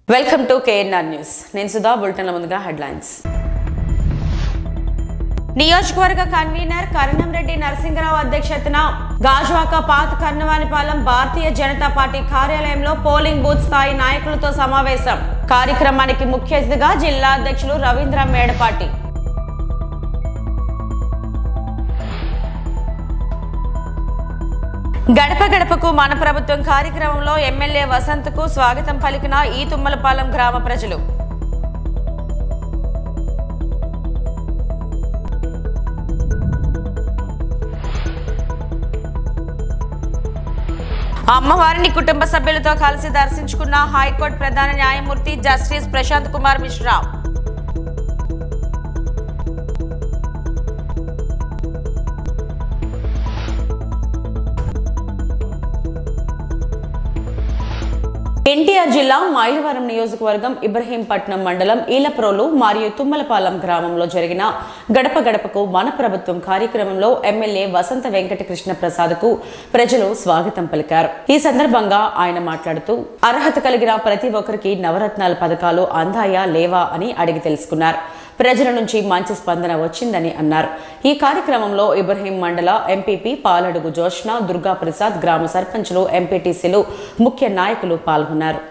Welcome to KNR news నేను సుధా బులెటిన్ల ముందుగా headlines నియోజకవర్గ కన్వీనర్ కరణంరెడ్డి నరసింహరావు అధ్యక్షతన గాజువాక పాత కర్ణవానిపాలెం భారతీయ జనతా పార్టీ కార్యాలయంలో పోలింగ్ బూత్ స్థాయి నాయకులతో సమావేశం కార్యక్రమానికి ముఖ్య అతిథిగా జిల్లా అధ్యక్షులు రవీంద్ర మేడపాటి గడప గడపకు మన ప్రభుత్వం కార్యక్రమంలో ఎమ్మెల్యే వసంత్కు స్వాగతం పలికిన ఈ తుమ్మలపాలెం గ్రామ ప్రజలు అమ్మవారిని కుటుంబ సభ్యులతో కలిసి దర్శించుకున్న హైకోర్టు ప్రధాన న్యాయమూర్తి జస్టిస్ ప్రశాంత్ కుమార్ మిశ్రా ఎన్టీఆర్ జిల్లా మైలవరం నియోజకవర్గం ఇబ్రహీంపట్నం మండలం ఈలప్రోలు మరియు తుమ్మలపాలెం గ్రామంలో జరిగిన గడప గడపకు మన ప్రభుత్వం కార్యక్రమంలో ఎమ్మెల్యే వసంత వెంకట కృష్ణ ప్రసాద్ కు ప్రజలు స్వాగతం పలికారు ఈ సందర్భంగా ఆయన మాట్లాడుతూ అర్హత కలిగిన ప్రతి ఒక్కరికి నవరత్నాల పథకాలు అందాయా లేవా అని అడిగి తెలుసుకున్నారు ప్రజల నుంచి మంచి స్పందన వచ్చిందని అన్నారు ఈ కార్యక్రమంలో ఇబ్రహీం మండల ఎంపీపీ పాలడుగు జోష్న దుర్గా ప్రసాద్ గ్రామ సర్పంచులు ఎంపీటీసీలు ముఖ్య నాయకులు పాల్గొన్నారు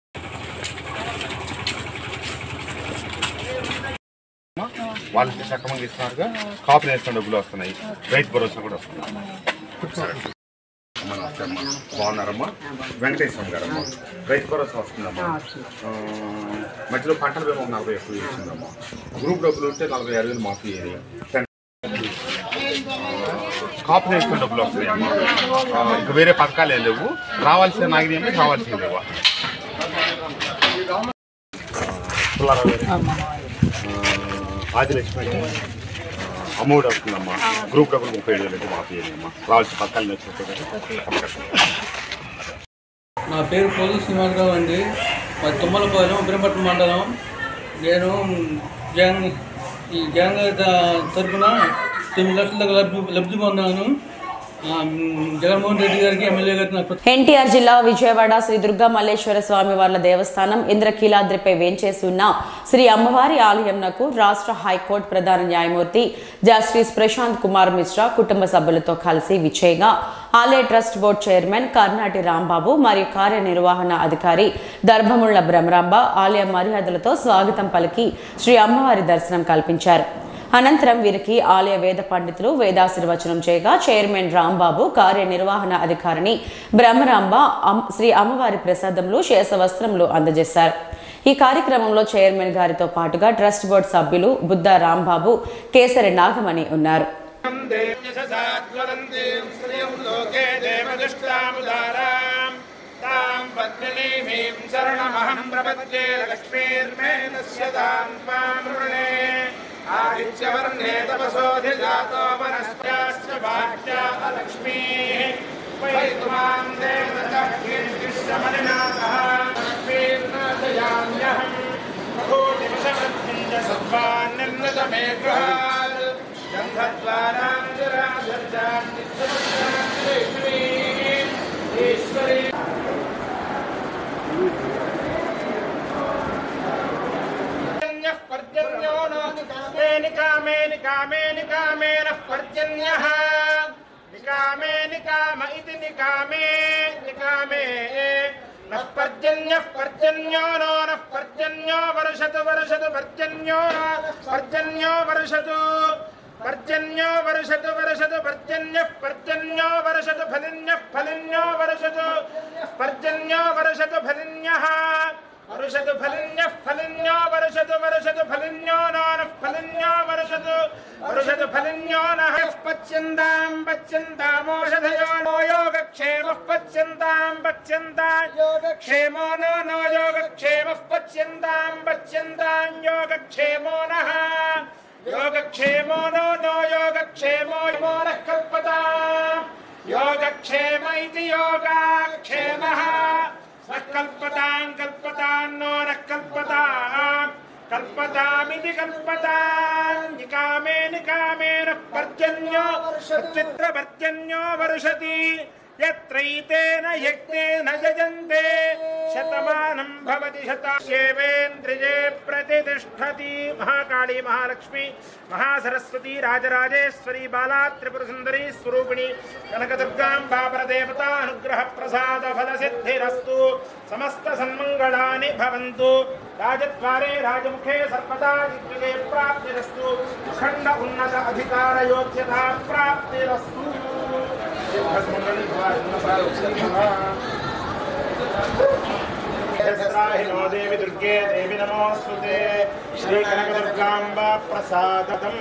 వాళ్ళకి సక్రమంగా ఇస్తున్నారుగా కాపు నేస్తున్న డబ్బులు వస్తున్నాయి రైతు భరోసా కూడా వస్తున్నాయి అమ్మ నమస్తే అమ్మా బాగున్నారమ్మా వెంకటేశ్వరం గారమ్మా రైతు భరోసా వస్తుందమ్మా ఆ, మధ్యలో పంటల బీమా నలభై ఎక్కువ వచ్చిందమ్మా గ్రూప్ డబ్బులు ఉంటే నలభై ఆరు వేలు మాఫీ అయ్యాయి టెన్- కాపు నేస్తున్న డబ్బులు వస్తున్నాయి అమ్మా ఆ, ఇంకా వేరే పథకాలు ఏం లేవు రావాల్సిన నాగినేమి రావాల్సింది లేవా పుల్లారావు గారు. ఆదిలక్ష్మి అమౌంట్ వస్తుందమ్మా గ్రూప్ డబ్బులు ముప్పై ఏడు వేలు మాఫీ అయ్యిందమ్మా రావాల్సిన పథకాలు వచ్చినట్టు నా పేరు పోలు శ్రీనివాసరావు అండి మా తుమ్మలపాలెం ఉగ్రపట్నం మండలం నేను జగన్ ఈ జగన్ గారి త- తరఫున తొమ్మిది లక్షల దాకా లబ్ధి లబ్ధి పొందాను ఆ, జగన్మోహన్ రెడ్డి గారికి ఎమ్మెల్యే గారికి నాకు ఎన్టీఆర్ జిల్లా విజయవాడ శ్రీ దుర్గా మల్లేశ్వర స్వామి వార్ల దేవస్థానం ఇంద్రకీలాద్రిపై వేంచేసి ఉన్న శ్రీ అమ్మవారి ఆలయంనకు రాష్ట్ర హైకోర్టు ప్రధాన న్యాయమూర్తి జస్టిస్ ప్రశాంత్ కుమార్ మిశ్రా కుటుంబ సభ్యులతో కలిసి విజయగా ఆలయ trust board chairman Karnati Rambabu మరియు కార్యనిర్వహణ అధికారి దర్భముళ్ల బ్రహ్మరాంబ ఆలయ మర్యాదలతో స్వాగతం పలికి శ్రీ అమ్మవారి దర్శనం కల్పించారు అనంతరం వీరికి ఆలయ వేద పండితులు వేదాశీర్వచనం చేయగా చైర్మన్ రాంబాబు కార్యనిర్వహణ అధికారిని బ్రహ్మరాంబ అమ్- శ్రీ అమ్మవారి ప్రసాదములు శేషవస్త్రములు అందజేశారు ఈ కార్యక్రమంలో చైర్మన్ గారితో పాటుగా ట్రస్ట్ బోర్డు సభ్యులు బుద్ధ రాంబాబు కేసరి నాగమణి ఉన్నారు దేశసాత్వరంతీం శ్రియం లోకే దేవదుష్టాముదారాం తాం పద్మినీమీం శరణమహం ప్రపద్యే లక్ష్మీర్మే నశ్యతాం త్వాం వృణే ఆదిత్యవర్ణే తపసోధిజాతో వనస్పత్యాశ్చ వాక్యా లక్ష్మీः వైతుమాం దేవదక్షిణమణినా సహ లక్ష్మీర్నాశయామ్యహం బహూనిమిషమర్థం చ సత్వాన్నిర్నతమే గృహాత్ గంధద్వారాం జరాధర్జాం నిత్యముద్రాం ఈశ్వరీ పర్జన్యః పర్జన్యో नो निकामे निकामे निकामे निकामेनः पर्जन्यः निकामे निकाम इति निकामे निकामे नः पर्जन्यः पर्जन्यो नो नः पर्जन्यो वर्षतु वर्षतु पर्जन्यो पर्जन्यो वर्षतु पर्जन्यो वर्षतु वर्षतु पर्जन्यः पर्जन्यो वर्षतु फलिन्यः फलिन्यो वर्षतु पर्जन्यो वर्षतु फलिन्यः वर्षतु फलिन्यः फलिन्यो वर्षतु वर्षतु फलिन्यो नानः फलिन्यो वर्षतु वर्षतु फलिन्यो नः यः पच्यन्तां पच्यन्तामोषधयो नो योगक्षेमः पच्यन्तां पच्यन्ता योगक्षेमो नो नो योगक्षेमः पच्यन्तां पच्यन्तां योगक्षेमो नः योगक्षेमो नो नो योगक्षेमो यो नः कल्पताम् योगक्षेम इति योगाक्षेमः न कल्पतां कल्पतां नो नः कल्पताम् कल्पतामिति कल्पतां निकामे निकामे नः पर्जन्यो चित्रपर्जन्यो वर्षति यत्रैतेन यज्ञेन यजन्ते శతమానం భవతి శతాశేవేంద్రియే ప్రతిష్టతి మహాకాళీ మహాలక్ష్మి మహాసరస్వతి రాజరాజేశ్వరి బాలా త్రిపుర సుందరి స్వరూపిణి కనకదుర్గాంబా పరదేవత అనుగ్రహ ప్రసాద ఫల సిద్ధిరస్తు సమస్త సన్మంగళాని భవంతు రాజద్వారే రాజముఖే సర్వదా దిగ్విజయ ప్రాప్తిరస్తు అఖండ ఉన్నత అధికార యోగ్యత ప్రాప్తిరస్తు దీర్ఘసుమంగళి భవ, సున్నసారక్షి భవ. సహస్రాహినో దేవి దుర్గే దేవి నమోస్తుతే శ్రీ కనకదుర్గాంబ ప్రసాదం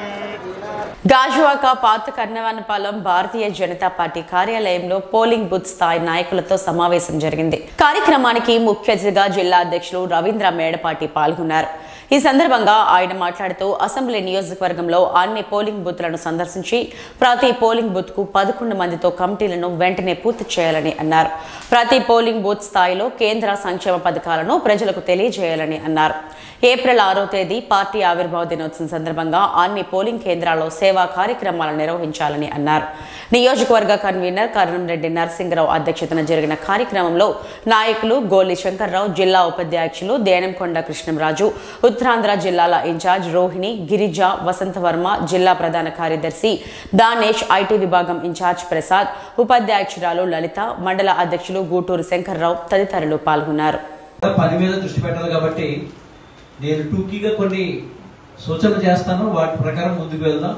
గాజువాక పాత కర్ణవనపాలెం భారతీయ జనతా పార్టీ కార్యాలయంలో పోలింగ్ బూత్ స్థాయి నాయకులతో సమావేశం జరిగింది కార్యక్రమానికి ముఖ్య అతిథిగా జిల్లా అధ్యక్షులు రవీంద్ర మేడపాటి పాల్గొన్నారు ఈ సందర్భంగా ఆయన మాట్లాడుతూ అసెంబ్లీ నియోజకవర్గంలో అన్ని పోలింగ్ బూత్లను సందర్శించి ప్రతి పోలింగ్ బూత్ కు పదకొండు మందితో కమిటీలను వెంటనే పూర్తి చేయాలని అన్నారు ప్రతి పోలింగ్ బూత్ స్థాయిలో కేంద్ర సంక్షేమ పథకాలను ప్రజలకు తెలియజేయాలని అన్నారు ఏప్రిల్ ఆరో తేదీ పార్టీ ఆవిర్భావ దినోత్సవం సందర్భంగా అన్ని పోలింగ్ కేంద్రాల్లో సేవా కార్యక్రమాలు నిర్వహించాలని అన్నారు నియోజకవర్గ కన్వీనర్ కరుణంరెడ్డి నరసింహరావు అధ్యక్షతన జరిగిన కార్యక్రమంలో నాయకులు గోలి శంకర్రావు జిల్లా ఉపాధ్యక్షులు దేనంకొండ కృష్ణంరాజు ఉత్తరాంధ్ర జిల్లాల ఇన్ఛార్జ్ రోహిణి గిరిజ వసంతవర్మ జిల్లా ప్రధాన కార్యదర్శి దానేష్ ఐటీ విభాగం ఇన్ఛార్జ్ ప్రసాద్ ఉపాధ్యక్షురాలు లలిత మండల అధ్యక్షులు గూటూరు శంకర్రావు తదితరులు పాల్గొన్నారు పని మీద దృష్టి పెట్టాలి కాబట్టి నేను టూకీగా కొన్ని సూచనలు చేస్తాను వాటి ప్రకారం ముందుకు వెళ్దాం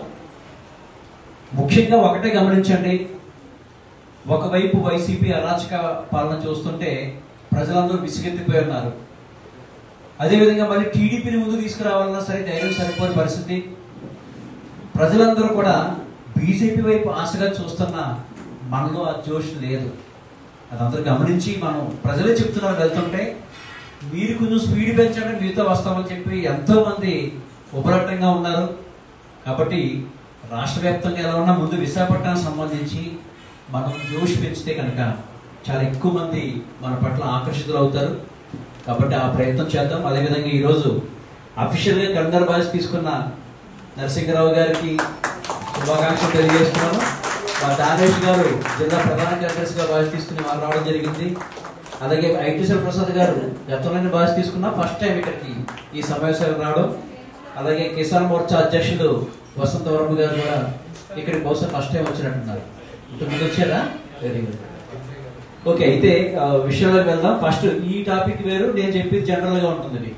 ముఖ్యంగా ఒకటే గమనించండి ఒకవైపు వైసీపీ అరాచక పాలన చూస్తుంటే ప్రజలందరూ విసిగెత్తిపోయి ఉన్నారు అదేవిధంగా మళ్ళీ టీడీపీని ముందు తీసుకురావాలన్నా సరే ధైర్యం సరిపోని పరిస్థితి ప్రజలందరూ కూడా బీజేపీ వైపు ఆశగా చూస్తున్న మనలో ఆ జోష్ లేదు అదందరూ గమనించి మనం ప్రజలే చెప్తున్నారు వెళ్తుంటే మీరు కొంచెం స్పీడ్ పెంచండి మీతో వస్తామని చెప్పి ఎంతో మంది ఉపరాటంగా ఉన్నారు కాబట్టి రాష్ట్ర వ్యాప్తంగా ఎలా ఉన్నా ముందు విశాఖపట్నానికి సంబంధించి మనం జోష్ పెంచితే కనుక చాలా ఎక్కువ మంది మన పట్ల ఆకర్షితులు అవుతారు కాబట్టి ఆ ప్రయత్నం చేద్దాం అదేవిధంగా ఈరోజు అఫీషియల్ గా గంధర్ బాయ్స్ తీసుకున్న నరసింహరావు గారికి శుభాకాంక్షలు తెలియజేస్తున్నాను మా దానేష్ గారు జిల్లా ప్రధాన కార్యదర్శి గా బాధ్యత తీసుకుని వారు రావడం జరిగింది అలాగే ఐటీ సెల్ ప్రసాద్ గారు గతంలోనే బాధ్యత తీసుకున్న ఫస్ట్ టైం ఇక్కడికి ఈ సమావేశానికి రావడం అలాగే కిసాన్ మోర్చా అధ్యక్షులు వసంత వర్మ గారు కూడా ఇక్కడికి బహుశా ఫస్ట్ టైం వచ్చినట్టున్నారు ఇంతకుముందు వచ్చారా వెరీ గుడ్ ఓకే అయితే ఆ, విషయంలోకి వెళ్దాం ఫస్ట్ ఈ టాపిక్ వేరు నేను చెప్పేది జనరల్ గా ఉంటుంది మీకు.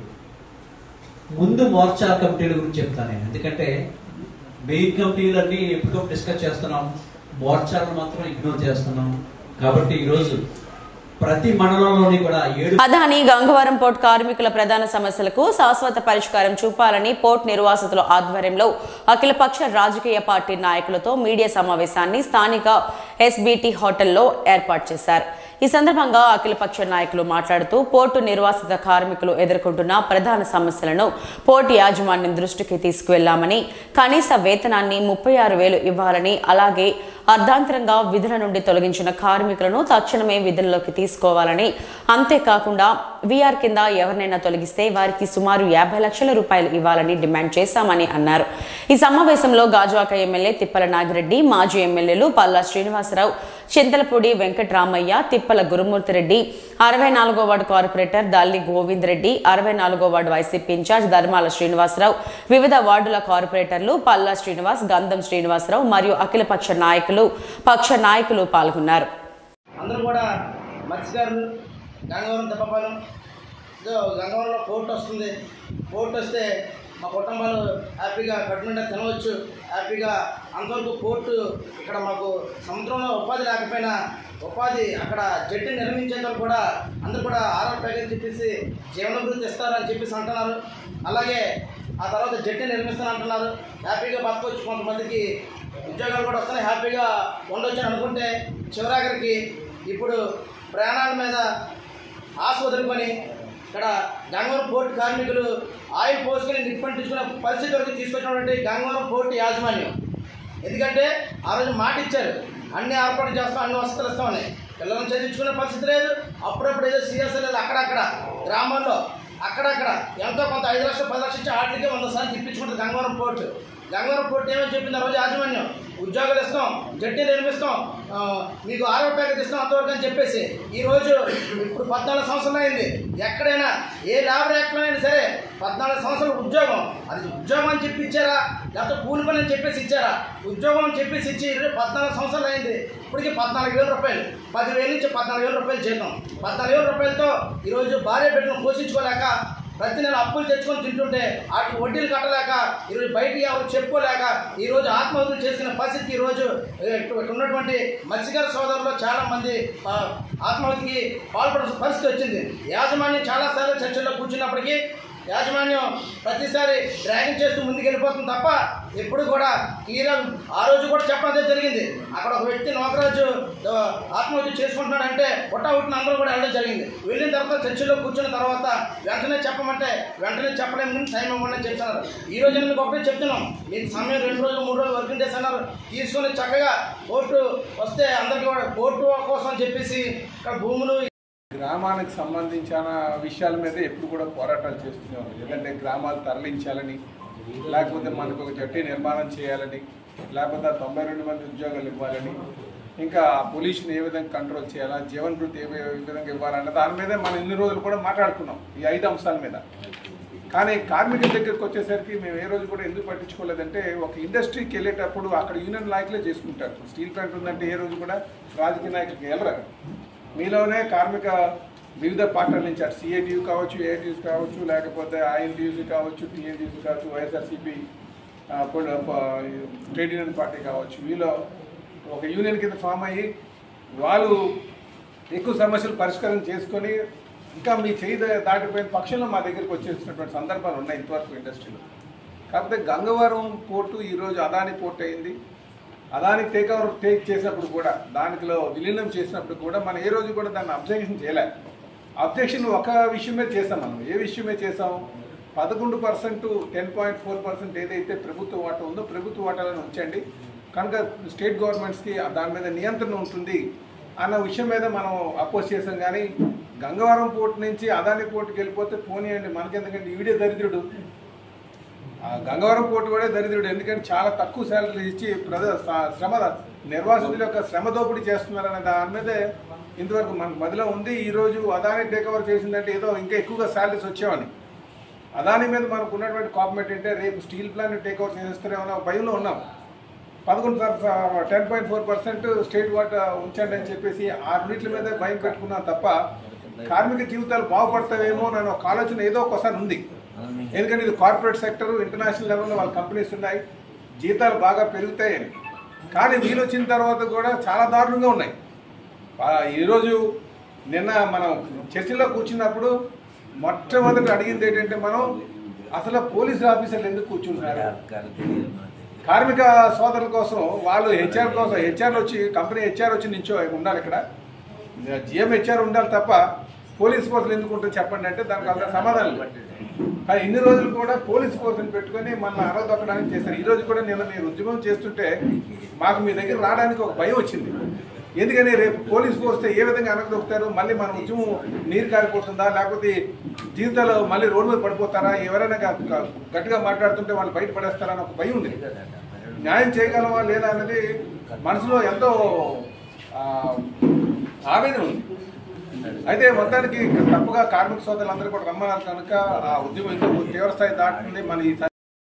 ముందు మోర్చా కమిటీల గురించి చెప్తాను నేను ఎందుకంటే మెయిన్ కమిటీలన్నీ ఎప్పటికప్పుడు డిస్కస్ చేస్తున్నాం మోర్చాలను మాత్రం ఇగ్నోర్ చేస్తున్నాం కాబట్టి ఈరోజు ప్రతి మండలంలోని కూడా ఏడు అదాని గంగవరం పోర్ట్ కార్మికుల ప్రధాన సమస్యలకు శాశ్వత పరిష్కారం చూపాలని పోర్ట్ నిర్వాసితుల ఆధ్వర్యంలో అఖిలపక్ష రాజకీయ పార్టీ నాయకులతో మీడియా సమావేశాన్ని స్థానిక ఎస్బిటి హోటల్లో ఏర్పాటు చేశారు ఈ సందర్భంగా అఖిలపక్ష నాయకులు మాట్లాడుతూ పోర్టు నిర్వాసిత కార్మికులు ఎదుర్కొంటున్న ప్రధాన సమస్యలను పోర్టు యాజమాన్యం దృష్టికి తీసుకువెళ్లామని కనీస వేతనాన్ని ముప్పై ఆరు వేలు ఇవ్వాలని అలాగే అర్ధాంతరంగా విధుల నుండి తొలగించిన కార్మికులను తక్షణమే విధుల్లోకి తీసుకోవాలని అంతేకాకుండా వీఆర్ కింద ఎవరినైనా తొలగిస్తే వారికి సుమారు యాభై లక్షల రూపాయలు ఇవ్వాలని డిమాండ్ చేశామని అన్నారు ఈ సమావేశంలో గాజువాక ఎమ్మెల్యే తిప్పల నాగిరెడ్డి మాజీ ఎమ్మెల్యేలు పల్లా శ్రీనివాసరావు చింతలపూడి వెంకట్రామయ్య తిప్పల గురుమూర్తిరెడ్డి అరవై నాలుగో వార్డు కార్పొరేటర్ దల్లి గోవింద్ రెడ్డి అరవై నాలుగో వార్డు వైసీపీ ఇన్ఛార్జ్ ధర్మాల శ్రీనివాసరావు వివిధ వార్డుల కార్పొరేటర్లు పల్లా శ్రీనివాస్ గంధం శ్రీనివాసరావు మరియు అఖిలపక్ష నాయకులు పక్ష నాయకులు పాల్గొన్నారు అందరూ కూడా మత్స్యకారులు గంగవరం దెబ్బపాలెం ఇదో గంగవరంలో పోర్ట్ వస్తుంది పోర్ట్ వస్తే మా కుటుంబాలు హ్యాపీగా కట్టుకుంటే తినవచ్చు హ్యాపీగా అంతవరకు పోర్టు ఇక్కడ మాకు సముద్రంలో ఉపాధి లేకపోయినా ఉపాధి అక్కడ జట్టు నిర్మించేందుకు కూడా అందరూ కూడా ఆర్ఆర్ ప్యాకేజ్ చెప్పేసి జీవనభృతి ఇస్తారని చెప్పేసి అంటున్నారు అలాగే ఆ తర్వాత జట్టు నిర్మిస్తానంటున్నారు హ్యాపీగా బతకొచ్చు కొంతమందికి ఉద్యోగాలు కూడా వస్తున్నాయి హ్యాపీగా ఉండొచ్చు అని అనుకుంటే చివరాఖరికి ఇప్పుడు ప్రయాణాల మీద ఆశ వదులుకొని ఇక్కడ గంగవరం పోర్టు కార్మికులు ఆయిల్ పోసుకొని నిప్పంటించుకునే పరిస్థితి వరకు తీసుకొచ్చినటువంటి గంగవరం పోర్టు యాజమాన్యం ఎందుకంటే ఆ రోజు మాట ఇచ్చారు అన్ని ఏర్పాటు చేస్తాం అన్ని వసతులు ఇస్తామని పిల్లలను చదివించుకునే పరిస్థితి లేదు అప్పుడప్పుడు ఏదో సీరియస్ లేదు అక్కడక్కడ గ్రామాల్లో అక్కడక్కడ ఎంతో కొంత ఐదు లక్షలు పది లక్షలు ఇచ్చి ఆటలకి వంద సార్లు తిప్పించుకుంటుంది గంగవరం పోర్టు గంగవరం పోర్టు ఏమని చెప్పింది ఆ రోజు యాజమాన్యం ఉద్యోగాలు ఇస్తాం జడ్డీలు నిర్మిస్తాం ఆ, మీకు ఆరో ప్యాకెట్ ఇస్తాం అంతవరకు అని చెప్పేసి ఈరోజు ఇప్పుడు పద్నాలుగు సంవత్సరాలు అయింది ఎక్కడైనా ఏ లేబర్ యాక్ట్లో అయినా సరే పద్నాలుగు సంవత్సరాలు ఉద్యోగం అది ఉద్యోగం అని చెప్పి ఇచ్చారా లేకపోతే కూలి పని అని చెప్పేసి ఇచ్చారా ఉద్యోగం అని చెప్పేసి ఇచ్చి ఇరవై పద్నాలుగు సంవత్సరాలు అయింది ఇప్పటికి పద్నాలుగు వేల రూపాయలు పదివేల నుంచి పద్నాలుగు వేల రూపాయలు జీతం పద్నాలుగు వేల రూపాయలతో ఈరోజు భార్య బిడ్డను పోషించుకోలేక ప్రతి నెల అప్పులు తెచ్చుకొని తింటుంటే వాటికి వడ్డీలు కట్టలేక ఈరోజు బయటికి ఎవరు చెప్పుకోలేక ఈరోజు ఆత్మహత్యలు చేసుకునే పరిస్థితి ఈరోజు ఏ, ఇక్కడ ఉన్నటువంటి మత్స్యకార సోదరులు చాలా మంది ఆ, ఆత్మహత్యకి పాల్పడాల్సిన పరిస్థితి వచ్చింది యాజమాన్యం చాలాసార్లు చర్చల్లో కూర్చున్నప్పటికీ యాజమాన్యం ప్రతిసారి డ్రాగింగ్ చేస్తూ ముందుకు వెళ్ళిపోతుంది తప్ప ఎప్పుడు కూడా క్లియర్గా ఆ రోజు కూడా చెప్పడం అదే జరిగింది అక్కడ ఒక వ్యక్తి నోకరాజు ఆ, ఆత్మహత్య చేసుకుంటున్నాడంటే పుట్ట పుట్టిన అందరూ కూడా వెళ్ళడం జరిగింది వెళ్ళిన తర్వాత చర్చిలో కూర్చున్న తర్వాత వెంటనే చెప్పమంటే వెంటనే చెప్పలేము కానీ టైం ఇవ్వండి అని చెప్తున్నారు ఈ రోజు నేను ఒకటే చెప్తున్నాం మీకు సమయం రెండు రోజులు మూడు రోజులు వర్కింగ్ డేస్ అన్నారు తీసుకొని చక్కగా కోర్టు వస్తే అందరికీ కూడా కోర్టు కోసం అని చెప్పేసి ఇక్కడ భూములు గ్రామానికి సంబంధించిన విషయాల మీద ఎప్పుడు కూడా పోరాటాలు చేస్తున్నాం ఎందుకంటే గ్రామాలు తరలించాలని లేకపోతే మనకు ఒక జట్టి నిర్మాణం చేయాలని లేకపోతే ఆ తొంభై రెండు మంది ఉద్యోగాలు ఇవ్వాలని ఇంకా పొల్యూషన్ ఏ విధంగా కంట్రోల్ చేయాలా జీవన వృత్తి ఏ వి- విధంగా ఇవ్వాలన్న దాని మీద మనం ఇన్ని రోజులు కూడా మాట్లాడుకున్నాం ఈ ఐదు అంశాల మీద కానీ కార్మికుల దగ్గరికి వచ్చేసరికి మేము ఏ రోజు కూడా ఎందుకు పట్టించుకోలేదంటే ఒక ఇండస్ట్రీకి వెళ్ళేటప్పుడు అక్కడ యూనియన్ నాయకులే చేసుకుంటారు స్టీల్ ప్లాంట్ ఉందంటే ఏ రోజు కూడా రాజకీయ నాయకులకి వెళ్ళరు మీలోనే కార్మిక వివిధ పార్టీల నుంచి అటు సిఐటియు కావచ్చు ఏఐటియూస్ కావచ్చు లేకపోతే ఐఎన్టీయూసీ కావచ్చు టీఎన్టీయూసీ కావచ్చు వైఎస్ఆర్సీపీ ట్రేడ్ యూనియన్ పార్టీ కావచ్చు వీళ్ళు ఒక యూనియన్ కింద ఫామ్ అయ్యి వాళ్ళు ఎక్కువ సమస్యలు పరిష్కారం చేసుకొని ఇంకా మీ చేయి దా- దాటిపోయిన పక్షంలో మా దగ్గరికి వచ్చేసినటువంటి సందర్భాలు ఉన్నాయి ఇంతవరకు ఇండస్ట్రీలో కాకపోతే గంగవరం పోర్టు ఈరోజు అదాని పోర్ట్ అయింది అదాని టేక్ ఓవర్ టేక్ చేసినప్పుడు కూడా దానిలో విలీనం చేసినప్పుడు కూడా మనం ఏ రోజు కూడా దాన్ని అబ్జెక్షన్ చేయలే అబ్జెక్షన్ ఒక విషయమే చేసాం మనం ఏ విషయమే చేసాం పదకొండు percent ten point four percent ఏదైతే ప్రభుత్వ వాటా ఉందో ప్రభుత్వ వాటాలను ఉంచండి కనుక స్టేట్ గవర్నమెంట్స్కి దాని మీద నియంత్రణ ఉంటుంది అన్న విషయం మీద మనం అపోజ్ చేసాం కానీ గంగవరం పోర్ట్ నుంచి అదాని పోర్టుకి వెళ్ళిపోతే పోనీయండి మనకెందుకంటే ఈవిడే దరిద్రుడు ఆ గంగవరం పోర్టు కూడా దరిద్రుడు ఎందుకంటే చాలా తక్కువ శాలరీ ఇచ్చి ప్రజ స- శ్రమ నిర్వాసితుల యొక్క శ్రమ దోపిడీ చేస్తున్నారనే దాని మీదే ఇంతవరకు మనకు మదిలో ఉంది ఈరోజు అదాని టేక్ ఓవర్ చేసిందంటే ఏదో ఇంకా ఎక్కువగా శాలరీస్ వచ్చేవని అదాని మీద మనకు ఉన్నటువంటి కాపమేట్ అంటే రేపు స్టీల్ ప్లాంట్ టేక్ ఓవర్ చేసేస్తారేమో భయంలో ఉన్నాం పదకొండు ten point four percent state వాటా ఉంచండి అని చెప్పేసి ఆ రెండింటి మీద భయం పెట్టుకున్నాం తప్ప కార్మిక జీవితాలు బాగుపడతావేమో అని ఒక ఆలోచన ఏదో ఒకసారి ఉంది ఎందుకంటే ఇది కార్పొరేట్ సెక్టర్ ఇంటర్నేషనల్ లెవెల్లో వాళ్ళ కంపెనీస్ ఉన్నాయి జీతాలు బాగా పెరుగుతాయని కానీ వీళ్ళు వచ్చిన తర్వాత కూడా చాలా దారుణంగా ఉన్నాయి ఆ, ఈరోజు నిన్న మనం చర్చిలో కూర్చున్నప్పుడు మొట్టమొదటి అడిగింది ఏంటంటే మనం అసలు పోలీస్ ఆఫీసర్లు ఎందుకు కూర్చుంటున్నారు కార్మిక సోదరుల కోసం వాళ్ళు హెచ్ఆర్ కోసం హెచ్ఆర్ వచ్చి కంపెనీ హెచ్ఆర్ వచ్చి నించో ఉండాలి ఇక్కడ జిఎం హెచ్ఆర్ ఉండాలి తప్ప పోలీస్ ఫోర్సులు ఎందుకు ఉంటుంది చెప్పండి అంటే దానికి అంత సమాధానం లేదు. కానీ ఇన్ని రోజులు కూడా పోలీస్ ఫోర్స్ని పెట్టుకొని మన అరదొక్కడానికి చేశారు ఈ రోజు కూడా నిన్న మీరు ఉద్యమం చేస్తుంటే మాకు మీ దగ్గర రావడానికి ఒక భయం వచ్చింది ఎందుకని రేపు పోలీస్ ఫోర్స్ ఏ విధంగా అనగదొక్కుతారు మళ్ళీ మన ఉద్యమం నీరు కారిపోతుందా లేకపోతే జీవితాలు మళ్ళీ రోడ్డు మీద పడిపోతారా ఎవరైనా గ- గ- గట్టిగా మాట్లాడుతుంటే వాళ్ళు బయట పడేస్తారా అని ఒక భయం ఉంది న్యాయం చేయగలమా లేదా అనేది మనసులో ఎంతో ఆ, ఆవేదన ఉంది అయితే మొత్తానికి తప్పుగా కార్మిక సోదరులందరూ కూడా రమ్మన్నారు కనుక ఆ ఉద్యమం ఇంకా తీవ్రస్థాయి దాటుతుంది మన ఈ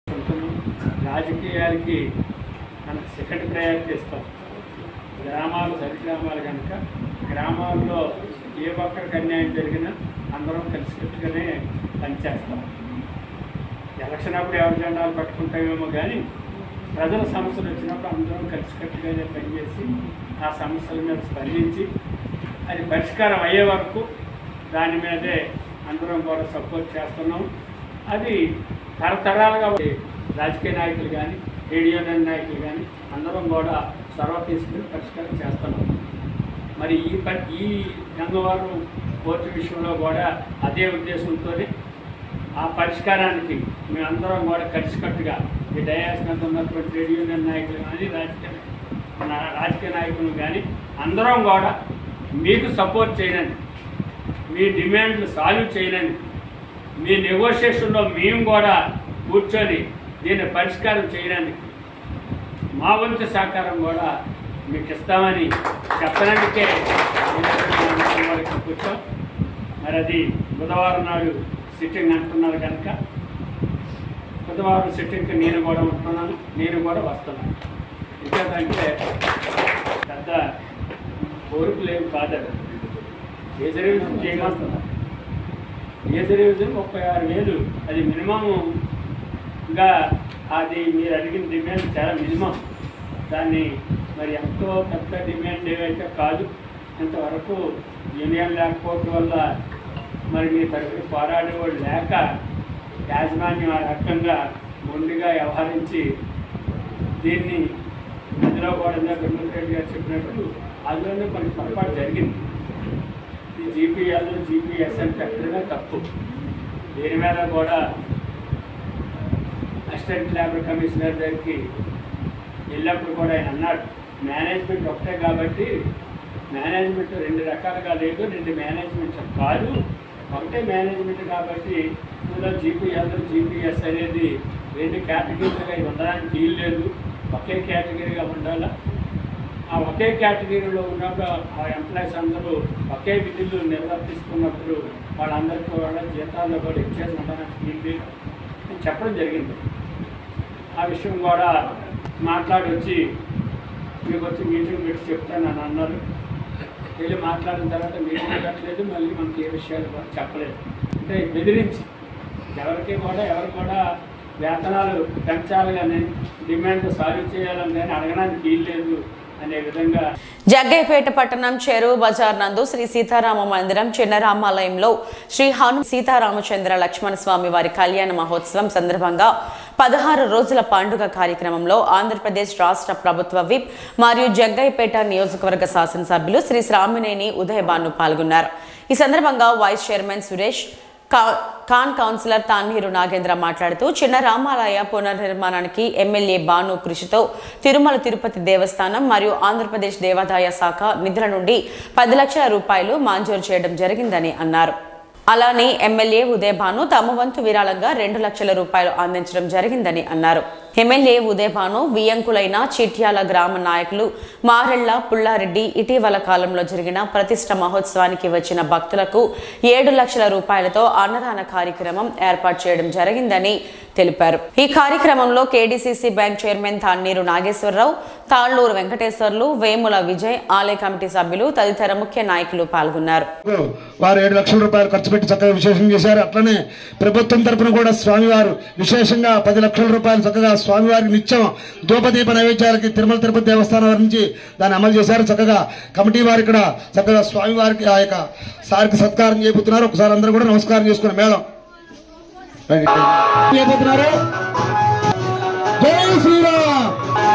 రాజకీయాలకి మనకు సెకండ్ ప్రయారిటీ ఇస్తాం గ్రామాలు సరి గ్రామాలు కనుక గ్రామాల్లో ఏ ఒక్కరికి అన్యాయం జరిగినా అందరం కలిసికట్టుగానే పనిచేస్తాం ఎలక్షన్ అప్పుడు ఎవరి జెండాలు పట్టుకుంటామేమో కానీ ప్రజల సమస్యలు వచ్చినప్పుడు అందరం కలిసికట్టుగానే పనిచేసి ఆ సమస్యల మీద స్పందించి అది పరిష్కారం అయ్యే వరకు దాని మీదే అందరం కూడా సపోర్ట్ చేస్తున్నాం అది తరతరాలుగా రాజకీయ నాయకులు కానీ రేడియో నాయకులు కానీ అందరం కూడా చొరవ తీసుకుని పరిష్కారం చేస్తున్నాం మరి ఈ ప ఈ గంగవరం పోర్టు విషయంలో కూడా అదే ఉద్దేశంతో ఆ పరిష్కారానికి మేమందరం కూడా కలిసికట్టుగా ఈ డయాస్ మీద ఉన్నటువంటి ట్రేడ్ యూనియన్ నాయకులు కానీ రాజకీయ మన రాజకీయ నాయకులు కానీ అందరం కూడా మీకు సపోర్ట్ చేయడానికి మీ డిమాండ్లు సాల్వ్ చేయడానికి మీ నెగోషియేషన్లో మేము కూడా కూర్చొని దీన్ని పరిష్కారం చేయడానికి మా వంతు సహకారం కూడా మీకు ఇస్తామని చెప్పడానికే వారికి కూర్చోం మరి అది బుధవారం నాడు సిట్టింగ్ అంటున్నారు కనుక బుధవారం సిట్టింగ్కి నేను కూడా ఉంటున్నాను నేను కూడా వస్తున్నాను ఎందుకంటే పెద్ద కోరికలు ఏమి కాదు ఏ రివిజన్ చేయమంటున్నారు ఏ రివిజన్ ముప్పై ఆరు వేలు అది మినిమమ్గా అది మీరు అడిగిన డిమాండ్ చాలా మినిమం దాన్ని మరి ఎంతో పెద్ద డిమాండ్ ఏవైతే కాదు ఇంతవరకు యూనియన్ లేకపోవడం వల్ల మరి మీ తరఫున పోరాడేవాడు లేక యాజమాన్యం ఆ రకంగా మొండిగా వ్యవహరించి దీన్ని మధ్యలో కూడా ఇందాక రెడ్డి గారు చెప్పినట్టు అందులోనే కొన్ని పొరపాటు జరిగింది ఈ జీపీఎల్ జీపీఎస్ అని పెట్టడమే తప్పు దీని మీద కూడా అసిస్టెంట్ లేబర్ కమిషనర్ దగ్గరికి వెళ్ళినప్పుడు కూడా ఆయన అన్నాడు మేనేజ్మెంట్ ఒకటే కాబట్టి మేనేజ్మెంట్ రెండు రకాలుగా లేదు రెండు మేనేజ్మెంట్ కాదు ఒకటే మేనేజ్మెంట్ కాబట్టి ఇందులో జీపీఎల్ జీపీఎస్ అనేది రెండు కేటగిరీలుగా ఉండడానికి వీలు లేదు ఒకే కేటగిరీగా ఉండాలా ఆ ఒకే కేటగిరీలో ఉన్నప్పుడు ఆ ఎంప్లాయీస్ అందరూ ఒకే విధులు నిర్వర్తిస్తున్నప్పుడు వాళ్ళందరికీ కూడా జీతాల్లో కూడా ఇచ్చేసి ఉండడానికి వీలు లేదు అని చెప్పడం జరిగింది ఆ విషయం కూడా మాట్లాడి వచ్చి మీకు వచ్చి మీటింగ్ పెట్టి చెప్తాను అని అన్నారు వెళ్ళి మాట్లాడిన తర్వాత మీటింగ్ పెట్టలేదు మళ్ళీ మనకి ఏ విషయాలు కూడా చెప్పలేదు అంటే బెదిరించి ఎవరికి కూడా ఎవరు కూడా వేతనాలు పెంచాలి కానీ డిమాండ్ సాల్వ్ చేయాలని కానీ అడగడానికి వీలు లేదు అనే విధంగా జగ్గైపేట పట్టణం చెరువు బజార్ నందు శ్రీ సీతారామ మందిరం చిన్న రామాలయంలో శ్రీ హను సీతారామచంద్ర లక్ష్మణ స్వామి వారి కళ్యాణ మహోత్సవం సందర్భంగా పదహారు రోజుల పండుగ కార్యక్రమంలో ఆంధ్రప్రదేశ్ రాష్ట్ర ప్రభుత్వ విప్ మరియు జగ్గైపేట నియోజకవర్గ శాసనసభ్యులు శ్రీ శ్రామినేని ఉదయభాను పాల్గొన్నారు ఈ సందర్భంగా వైస్ చైర్మన్ సురేష్ కా- ఖాన్ కౌన్సిలర్ తాన్నీరు నాగేంద్ర మాట్లాడుతూ చిన్న రామాలయ పునర్నిర్మాణానికి ఎమ్మెల్యే బాను కృషితో తిరుమల తిరుపతి దేవస్థానం మరియు ఆంధ్రప్రదేశ్ దేవాదాయ శాఖ నిధుల నుండి పది లక్షల రూపాయలు మంజూరు చేయడం జరిగిందని అన్నారు అలానే ఎమ్మెల్యే ఉదయభాను తమ వంతు విరాళంగా రెండు లక్షల రూపాయలు అందించడం జరిగిందని అన్నారు ఎమ్మెల్యే ఉదయభాను వియంకులైన చిట్యాల గ్రామ నాయకులు మారెళ్ల పుల్లారెడ్డి ఇటీవల కాలంలో జరిగిన ప్రతిష్ట మహోత్సవానికి వచ్చిన భక్తులకు ఏడు లక్షల రూపాయలతో అన్నదాన కార్యక్రమం ఏర్పాటు చేయడం జరిగిందని తెలిపారు ఈ కార్యక్రమంలో KDCC bank chairman Tanneeru Nageswararao Talluru Venkateswarlu Vemula Vijay ఆలయ కమిటీ సభ్యులు తదితర ముఖ్య నాయకులు పాల్గొన్నారు వారు ఏడు లక్షల రూపాయలు ఖర్చు పెట్టి చక్కగా విశేషం చేశారు అట్లనే ప్రభుత్వం తరపున కూడా స్వామివారు విశేషంగా పది లక్షల రూపాయలు చక్కగా స్వామివారికి నిత్యం ధూపదీప నైవేద్యాలకి తిరుమల తిరుపతి దేవస్థానం వారి నుంచి దాన్ని అమలు చేశారు చక్కగా కమిటీ వారు ఇక్కడ చక్కగా స్వామివారికి ఆ యొక్క సారికి సత్కారం చేయబోతున్నారు ఒకసారి అందరూ కూడా నమస్కారం చేసుకున్న మేడం చేయబోతున్నారు జై శ్రీరామ్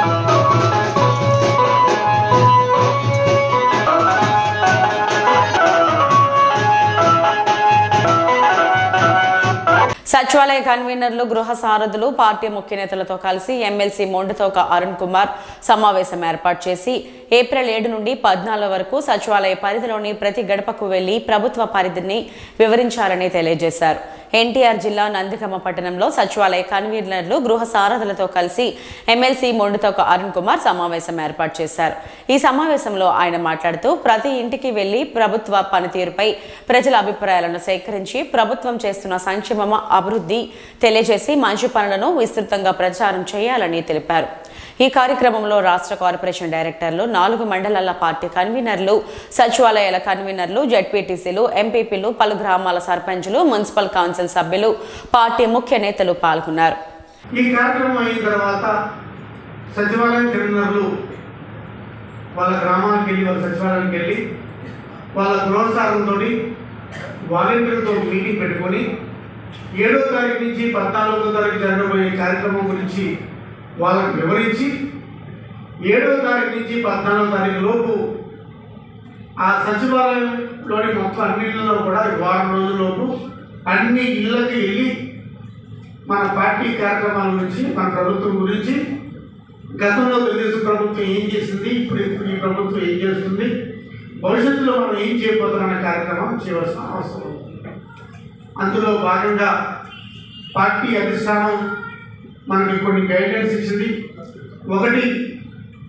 సచివాలయ కన్వీనర్లు గృహ సారథులు పార్టీ ముఖ్య నేతలతో కలిసి ఎమ్మెల్సీ మొండుతోక అరుణ్ కుమార్ సమావేశం ఏర్పాటు చేసి ఏప్రిల్ ఏడు నుండి పద్నాలుగు వరకు సచివాలయ పరిధిలోని ప్రతి గడపకు వెళ్లి ప్రభుత్వ పరిధిని వివరించాలని తెలియజేశారు ఎన్టీఆర్ జిల్లా నందిగమ పట్టణంలో సచివాలయ కన్వీనర్లు గృహ సారథులతో కలిసి ఎమ్మెల్సీ మొండుతోక అరుణ్ కుమార్ సమావేశం ఏర్పాటు చేశారు ఈ సమావేశంలో ఆయన మాట్లాడుతూ ప్రతి ఇంటికి వెళ్లి ప్రభుత్వ పనితీరుపై ప్రజల అభిప్రాయాలను సేకరించి ప్రభుత్వం చేస్తున్న సంక్షేమ అభివృద్ధి తెలియజేసి మంచి పనులను విస్తృతంగా ప్రచారం చేయాలని తెలిపారు ఈ కార్యక్రమంలో రాష్ట్ర కార్పొరేషన్ డైరెక్టర్లు నాలుగు మండలాల పార్టీ కన్వీనర్లు సచివాలయాల కన్వీనర్లు జడ్పీటీసీలు ఎంపీపీలు పలు గ్రామాల సర్పంచులు మున్సిపల్ కౌన్సిల్ సభ్యులు పార్టీ ముఖ్య నేతలు పాల్గొన్నారు ఈ కార్యక్రమం అయిన తర్వాత సచివాలయం కన్వీనర్లు వాళ్ళ గ్రామానికి వెళ్ళి వాళ్ళ సచివాలయానికి వెళ్ళి వాళ్ళ ప్రోత్సాహంతో వాలంటీర్లతో మీటింగ్ పెట్టుకొని ఏడో తారీఖు నుంచి పద్నాలుగో తారీఖు జరగబోయే కార్యక్రమం గురించి వాళ్ళకి వివరించి ఏడో తారీఖు నుంచి పద్నాలుగో తారీఖు లోపు ఆ సచివాలయంలోని మొత్తం అన్ని ఇళ్లలో కూడా ఈ వారం రోజుల్లోపు అన్ని ఇళ్ళకి వెళ్ళి మన పార్టీ కార్యక్రమాల గురించి మన ప్రభుత్వం గురించి గతంలో తెలుగుదేశం ప్రభుత్వం ఏం చేసింది ఇప్పుడు ఇప్పుడు ఈ ప్రభుత్వం ఏం చేస్తుంది భవిష్యత్తులో మనం ఏం చేయబోతున్నాం అనే కార్యక్రమం చేయవలసిన అవసరం ఉంది. అందులో భాగంగా పార్టీ అధిష్టానం మనకి కొన్ని గైడ్లైన్స్ ఇచ్చింది ఒకటి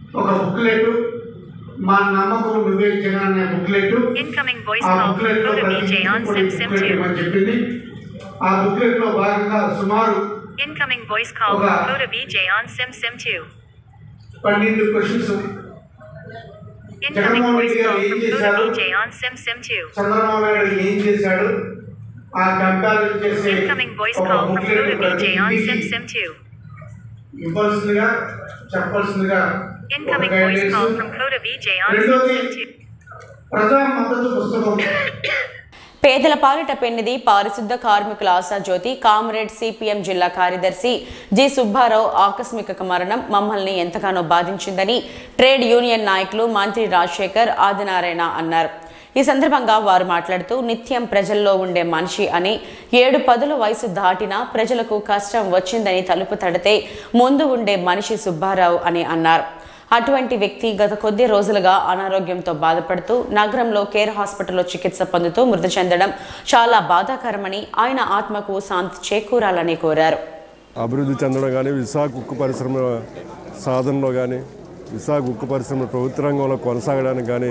ఒక బుక్లెట్ మా నమ్మకం నువ్వే జగన్ అనే బుక్లెట్ Incoming voice ఆ call బుక్లెట్ లో from ప్రతి VJ on ఇంటికి కూడా ఈ Sim Sim బుక్లెట్ 2. ఇవ్వమని చెప్పింది ఆ బుక్లెట్ లో భాగంగా సుమారు Incoming voice call Okay. from Pluto VJ on Sim Sim 2. పన్నెండు questions Incoming Jaganmohan voice Reddy గారు call ఏం from Pluto చేశారు VJ on Sim Sim 2. Chandrababu Naidu ఏం చేశాడు ఆ కంపారిజన్ చేసే Incoming voice ఒక call from బుక్లెట్ Pluto ప్రతి VJ on Sim ఇంటికి Sim 2. ఇవ్వాల్సిందిగా చెప్పాల్సిందిగా ఒక Incoming voice call guidance from Pluto VJ on Sim రెండోది Sim 2. ప్రజా మద్దతు పుస్తకం పేదల పాలిట పెన్నిది పారిశుద్ధ కార్మికుల ఆశాజ్యోతి కామ్రేడ్ సిపిఎం జిల్లా కార్యదర్శి జి సుబ్బారావు ఆకస్మిక మరణం మమ్మల్ని ఎంతగానో బాధించిందని ట్రేడ్ యూనియన్ నాయకులు మంత్రి రాజశేఖర్ ఆదినారాయణ అన్నారు ఈ సందర్భంగా వారు మాట్లాడుతూ నిత్యం ప్రజల్లో ఉండే మనిషి అని ఏడు పదుల వయసు దాటినా ప్రజలకు కష్టం వచ్చిందని తలుపు తడితే ముందు ఉండే మనిషి సుబ్బారావు అని అన్నారు అటువంటి వ్యక్తి గత కొద్ది రోజులుగా అనారోగ్యంతో బాధపడుతూ నగరంలో కేర్ హాస్పిటల్లో చికిత్స పొందుతూ మృతి చెందడం చాలా బాధాకరమని ఆయన ఆత్మకు శాంతి చేకూరాలని కోరారు అభివృద్ధి చెందడం కానీ విశాఖ ఉక్కు పరిశ్రమ సాధనలో కానీ విశాఖ ఉక్కు పరిశ్రమ ప్రభుత్వ రంగంలో కొనసాగడానికి కానీ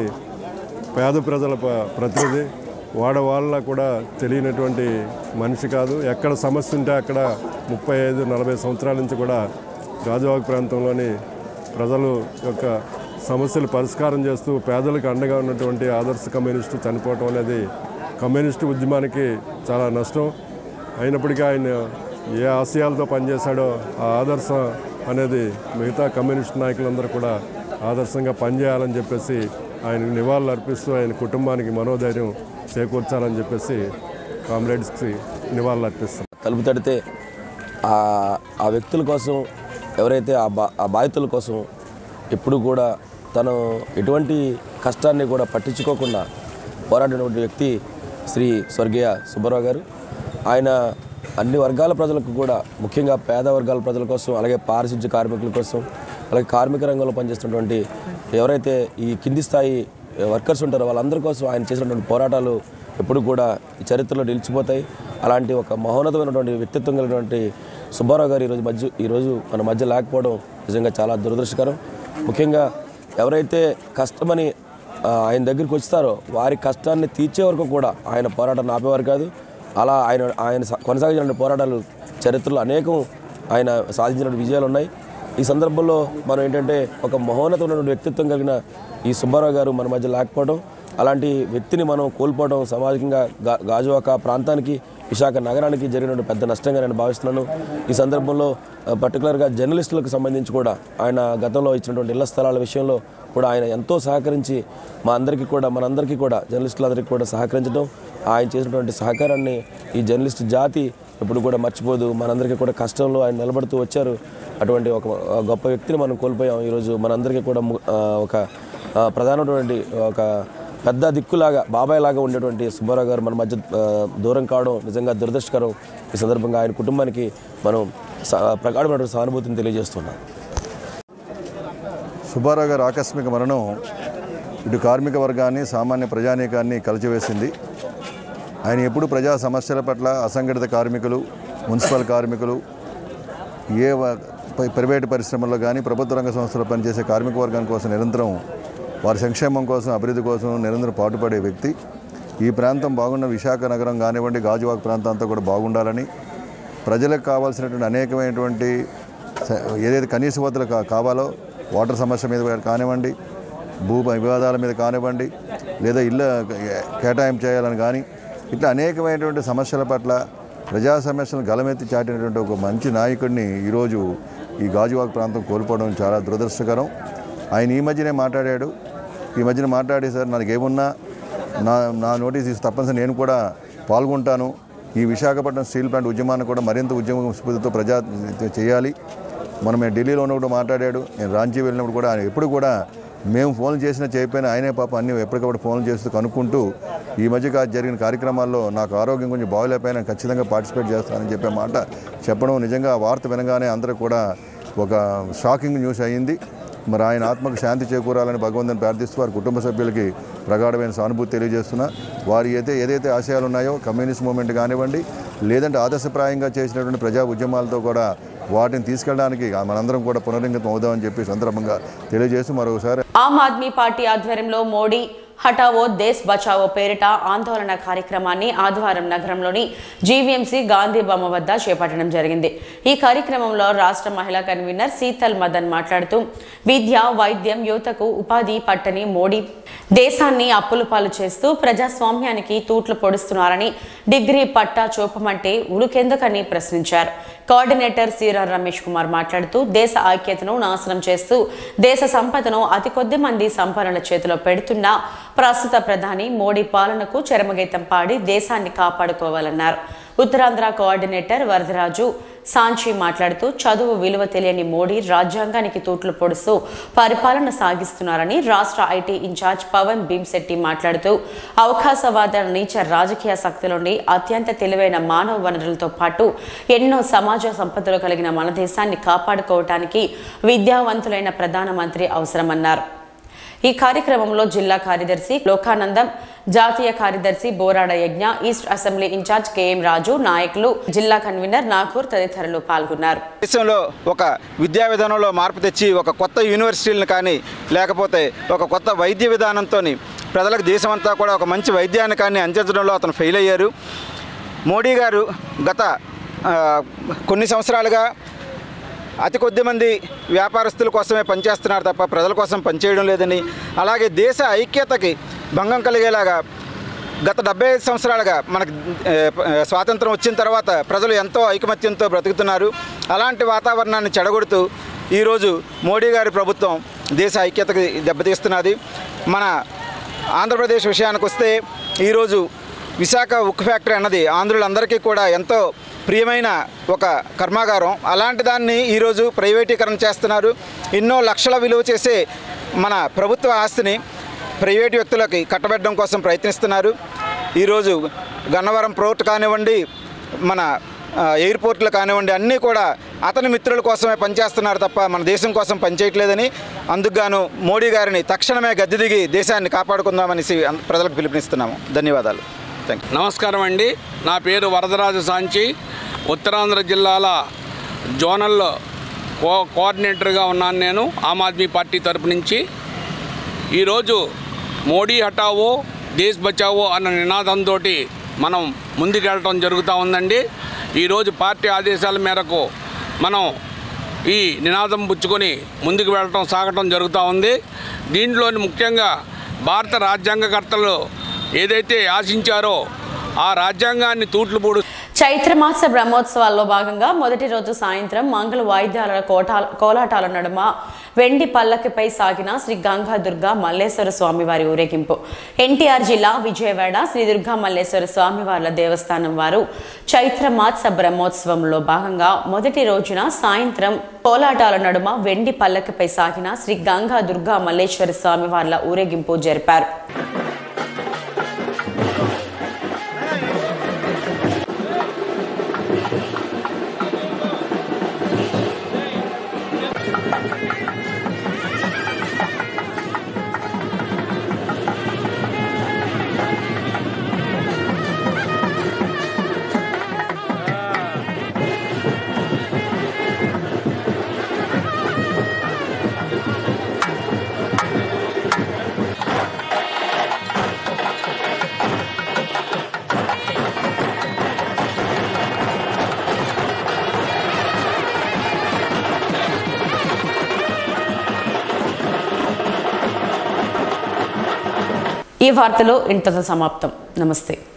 పేద ప్రజల ప- ప్రతినిధి వాడవాళ్ళ కూడా తెలియనటువంటి మనిషి కాదు ఎక్కడ సమస్య ఉంటే అక్కడ ముప్పై ఐదు నలభై సంవత్సరాల నుంచి కూడా గాజువాక ప్రాంతంలోని ప్రజలు యొక్క సమస్యలు పరిష్కారం చేస్తూ పేదలకు అండగా ఉన్నటువంటి ఆదర్శ కమ్యూనిస్టు చనిపోవటం అనేది కమ్యూనిస్టు ఉద్యమానికి చాలా నష్టం అయినప్పటికీ ఆయన ఏ ఆశయాలతో పనిచేశాడో ఆ ఆదర్శం అనేది మిగతా కమ్యూనిస్ట్ నాయకులందరూ కూడా ఆదర్శంగా పనిచేయాలని చెప్పేసి ఆయనకు నివాళులు అర్పిస్తూ ఆయన కుటుంబానికి మనోధైర్యం చేకూర్చాలని చెప్పేసి కామ్రేడ్స్కి నివాళులు అర్పిస్తాం తలుపు తడితే ఆ ఆ వ్యక్తుల కోసం ఎవరైతే ఆ బా ఆ బాధితుల కోసం ఎప్పుడు కూడా తను ఎటువంటి కష్టాన్ని కూడా పట్టించుకోకుండా పోరాడినటువంటి వ్యక్తి శ్రీ స్వర్గీయ సుబ్బారావు గారు ఆయన అన్ని వర్గాల ప్రజలకు కూడా ముఖ్యంగా పేద వర్గాల ప్రజల కోసం అలాగే పారిశుద్ధ్య కార్మికుల కోసం అలాగే కార్మిక రంగంలో పనిచేస్తున్నటువంటి ఎవరైతే ఈ కింది స్థాయి వర్కర్స్ ఉంటారో వాళ్ళందరి కోసం ఆయన చేసినటువంటి పోరాటాలు ఎప్పుడు కూడా ఈ చరిత్రలో నిలిచిపోతాయి అలాంటి ఒక మహోన్నతమైనటువంటి వ్యక్తిత్వం కలిగినటువంటి సుబ్బారావు గారు ఈరోజు మధ్య ఈరోజు మన మధ్య లేకపోవడం నిజంగా చాలా దురదృష్టకరం ముఖ్యంగా ఎవరైతే కష్టమని ఆ, ఆయన దగ్గరికి వస్తారో వారి కష్టాన్ని తీర్చే వరకు కూడా ఆయన పోరాటాన్ని ఆపేవారు కాదు అలా ఆయన ఆయన స- కొనసాగించిన పోరాటాలు చరిత్రలో అనేకం ఆయన సాధించిన విజయాలు ఉన్నాయి ఈ సందర్భంలో మనం ఏంటంటే ఒక మహోన్నతమైనటువంటి వ్యక్తిత్వం కలిగిన ఈ సుబ్బారావు గారు మన మధ్య లేకపోవడం అలాంటి వ్యక్తిని మనం కోల్పోవడం సామాజికంగా గా గాజువాక ప్రాంతానికి విశాఖ నగరానికి జరిగిన పెద్ద నష్టంగా నేను భావిస్తున్నాను ఈ సందర్భంలో ఆ, పర్టికులర్గా జర్నలిస్టులకు సంబంధించి కూడా ఆయన గతంలో ఇచ్చినటువంటి ఇళ్ల స్థలాల విషయంలో కూడా ఆయన ఎంతో సహకరించి మా అందరికీ కూడా మనందరికీ కూడా జర్నలిస్టులందరికీ కూడా సహకరించడం ఆయన చేసినటువంటి సహకారాన్ని ఈ జర్నలిస్ట్ జాతి ఎప్పుడు కూడా మర్చిపోదు మనందరికీ కూడా కష్టంలో ఆయన నిలబడుతూ వచ్చారు అటువంటి ఒక ఆ, గొప్ప వ్యక్తిని మనం కోల్పోయాం ఈరోజు మనందరికీ కూడా ము- ఆ, ఒక ఆ, ప్రధానమైనటువంటి ఒక పెద్ద దిక్కులాగా బాబాయ్ లాగా ఉండేటువంటి సుబ్బారావు గారు మన మధ్య ఆ, దూరం కావడం నిజంగా దురదృష్టకరం ఈ సందర్భంగా ఆయన కుటుంబానికి మనం స- ప్రగాఢమైనటువంటి సానుభూతిని తెలియజేస్తున్నాం సుబ్బారావు గారి ఆకస్మిక మరణం ఇటు కార్మిక వర్గాన్ని సామాన్య ప్రజానీకాన్ని కలిచివేసింది ఆయన ఎప్పుడు ప్రజా సమస్యల పట్ల అసంఘటిత కార్మికులు మున్సిపల్ కార్మికులు ఏ వ- పై- ప్రైవేటు పరిశ్రమల్లో కానీ ప్రభుత్వ రంగ సంస్థలో పనిచేసే కార్మిక వర్గాని కోసం నిరంతరం వారి సంక్షేమం కోసం అభివృద్ధి కోసం నిరంతరం పాటుపడే వ్యక్తి ఈ ప్రాంతం బాగున్న విశాఖ నగరం కానివ్వండి గాజువాక ప్రాంతం అంతా కూడా బాగుండాలని ప్రజలకు కావాల్సినటువంటి అనేకమైనటువంటి స- ఏదైతే కనీస వద్దలు కా- కావాలో వాటర్ సమస్య మీద కానివ్వండి భూ వివాదాల మీద కానివ్వండి లేదా ఇళ్ళ కేటాయింపు చేయాలని కానీ ఇట్లా అనేకమైనటువంటి సమస్యల పట్ల ప్రజా సమస్యలను గలమెత్తి చాటినటువంటి ఒక మంచి నాయకుడిని ఈరోజు ఈ గాజువాక ప్రాంతం కోల్పోవడం చాలా దురదృష్టకరం ఆయన ఈ మధ్యనే మాట్లాడాడు ఈ మధ్యన మాట్లాడి సార్ నాకు ఏమున్నా నా నా నోటీస్ ఇస్తే తప్పనిసరి నేను కూడా పాల్గొంటాను ఈ విశాఖపట్నం స్టీల్ ప్లాంట్ ఉద్యమాన్ని కూడా మరింత ఉద్యమ స్ఫూర్తితో ప్రజా చేయాలి మనం మేము ఢిల్లీలో ఉన్నప్పుడు మాట్లాడాడు నేను రాంచీ వెళ్ళినప్పుడు కూడా ఆయన ఎప్పుడు కూడా మేము ఫోన్లు చేసినా చేయకపోయినా ఆయనే పాప అన్ని ఎప్పటికప్పుడు ఫోన్లు చేస్తూ కనుక్కుంటూ ఈ మధ్య కా- జరిగిన కార్యక్రమాల్లో నాకు ఆరోగ్యం కొంచెం బాగోలేకపోయినా ఖచ్చితంగా పార్టిసిపేట్ చేస్తానని చెప్పే మాట చెప్పడం నిజంగా ఆ వార్త వినగానే అందరూ కూడా ఒక షాకింగ్ న్యూస్ అయ్యింది మరి ఆయన ఆత్మకు శాంతి చేకూరాలని భగవంతుని ప్రార్థిస్తూ వారి కుటుంబ సభ్యులకి ప్రగాఢమైన సానుభూతి తెలియజేస్తున్నా వారి అయితే ఏదైతే ఆశయాలు ఉన్నాయో కమ్యూనిస్ట్ మూమెంట్ కానివ్వండి లేదంటే ఆదర్శప్రాయంగా చేసినటువంటి ప్రజా ఉద్యమాలతో కూడా వాటిని తీసుకెళ్ళడానికి మనందరం కూడా పునరంగితం అవుదామని చెప్పి సందర్భంగా తెలియజేస్తూ మరొకసారి ఆమ్ ఆద్మీ పార్టీ ఆధ్వర్యంలో మోడీ హటావో దేశ్ బచావో పేరిట ఆందోళన కార్యక్రమాన్ని ఆదివారం నగరంలోని జీవీఎంసీ గాంధీ బొమ్మ వద్ద చేపట్టడం జరిగింది ఈ కార్యక్రమంలో రాష్ట్ర మహిళా కన్వీనర్ శీతల్ మదన్ మాట్లాడుతూ విద్య వైద్యం యువతకు ఉపాధి పట్టని మోడీ దేశాన్ని అప్పుల పాలు చేస్తూ ప్రజాస్వామ్యానికి తూట్లు పొడుస్తున్నారని డిగ్రీ పట్టా చూపమంటే ఉడుకెందుకని ప్రశ్నించారు కోఆర్డినేటర్ సీఆర్ రమేష్ కుమార్ మాట్లాడుతూ దేశ ఐక్యతను నాశనం చేస్తూ దేశ సంపదను అతి కొద్ది మంది సంపన్నుల చేతిలో పెడుతున్న ప్రస్తుత ప్రధాని మోడీ పాలనకు చరమగీతం పాడి దేశాన్ని కాపాడుకోవాలన్నారు ఉత్తరాంధ్ర కోఆర్డినేటర్ వరదరాజు సాంచి మాట్లాడుతూ చదువు విలువ తెలియని మోడీ రాజ్యాంగానికి తూట్లు పొడుస్తూ పరిపాలన సాగిస్తున్నారని రాష్ట్ర ఐటీ ఇన్ఛార్జ్ పవన్ భీమ్శెట్టి మాట్లాడుతూ అవకాశవాద నీచ రాజకీయ శక్తులుండి అత్యంత తెలివైన మానవ వనరులతో పాటు ఎన్నో సమాజ సంపదలు కలిగిన మన దేశాన్ని కాపాడుకోవటానికి విద్యావంతులైన ప్రధానమంత్రి అవసరమన్నారు ఈ కార్యక్రమంలో జిల్లా కార్యదర్శి లోకానందం జాతీయ కార్యదర్శి Borada Yagna east assembly in charge KM Raju నాయకులు జిల్లా కన్వీనర్ నాగూర్ తదితరులు పాల్గొన్నారు దేశంలో ఒక విద్యా విధానంలో మార్పు తెచ్చి ఒక కొత్త యూనివర్సిటీలను కానీ లేకపోతే ఒక కొత్త వైద్య విధానంతో ప్రజలకు దేశమంతా కూడా ఒక మంచి వైద్యాన్ని కానీ అందించడంలో అతను ఫెయిల్ అయ్యారు మోడీ గారు గత ఆ, కొన్ని సంవత్సరాలుగా అతి కొద్ది మంది వ్యాపారస్తుల కోసమే పనిచేస్తున్నారు తప్ప ప్రజల కోసం పనిచేయడం లేదని అలాగే దేశ ఐక్యతకి భంగం కలిగేలాగా గత డెబ్బై ఐదు సంవత్సరాలుగా మనకు ఏ, ప- స్వాతంత్రం వచ్చిన తర్వాత ప్రజలు ఎంతో ఐకమత్యంతో బ్రతుకుతున్నారు అలాంటి వాతావరణాన్ని చెడగొడుతూ ఈరోజు మోడీ గారి ప్రభుత్వం దేశ ఐక్యతకి దెబ్బతీస్తున్నది మన ఆంధ్రప్రదేశ్ విషయానికి వస్తే ఈరోజు విశాఖ ఉక్కు ఫ్యాక్టరీ అన్నది ఆంధ్రులందరికీ కూడా ఎంతో ప్రియమైన ఒక కర్మాగారం అలాంటి దాన్ని ఈరోజు ప్రైవేటీకరణ చేస్తున్నారు ఎన్నో లక్షల విలువ చేసే మన ప్రభుత్వ ఆస్తిని ప్రైవేటు వ్యక్తులకి కట్టబెట్టడం కోసం ప్రయత్నిస్తున్నారు ఈరోజు గన్నవరం పోర్ట్ కానివ్వండి మన ఆ, ఎయిర్పోర్ట్లు కానివ్వండి అన్నీ కూడా అతని మిత్రుల కోసమే పనిచేస్తున్నారు తప్ప మన దేశం కోసం పనిచేయట్లేదని అందుకుగాను మోడీ గారిని తక్షణమే గద్దె దిగి దేశాన్ని కాపాడుకుందామనేసి అం- ప్రజలకు పిలుపునిస్తున్నాము ధన్యవాదాలు థ్యాంక్ యూ నమస్కారం అండి నా పేరు వరదరాజు సాంచి ఉత్తరాంధ్ర జిల్లాల జోనల్ కో కోఆర్డినేటర్గా ఉన్నాను నేను ఆమ్ ఆద్మీ పార్టీ తరపు నుంచి ఈరోజు మోడీ హటావో దేశ్ బచావో అన్న నినాదంతో మనం ముందుకెళ్ళటం జరుగుతూ ఉందండి ఈరోజు పార్టీ ఆదేశాల మేరకు మనం ఈ నినాదం పుచ్చుకొని ముందుకు వెళ్ళటం సాగటం జరుగుతూ ఉంది దీంట్లోని ముఖ్యంగా భారత రాజ్యాంగకర్తలు ఏదైతే ఆశించారో ఆ రాజ్యాంగాన్ని తూట్లు పొడు చైత్రమాస బ్రహ్మోత్సవాల్లో భాగంగా మొదటి రోజు సాయంత్రం మంగళ వాయిద్యాల కోటాల కోలాటాల నడుమ వెండి పల్లకిపై సాగిన శ్రీ గంగా దుర్గా మల్లేశ్వర స్వామివారి ఊరేగింపు ఎన్టీఆర్ జిల్లా విజయవాడ శ్రీ దుర్గా మల్లేశ్వర స్వామివార్ల దేవస్థానం వారు చైత్రమాస బ్రహ్మోత్సవంలో భాగంగా మొదటి రోజున సాయంత్రం కోలాటాల నడుమ వెండి పల్లకిపై సాగిన శ్రీ గంగా దుర్గా మల్లేశ్వర స్వామివార్ల ఊరేగింపు జరిపారు ఈ వార్తలు ఇంతతో సమాప్తం నమస్తే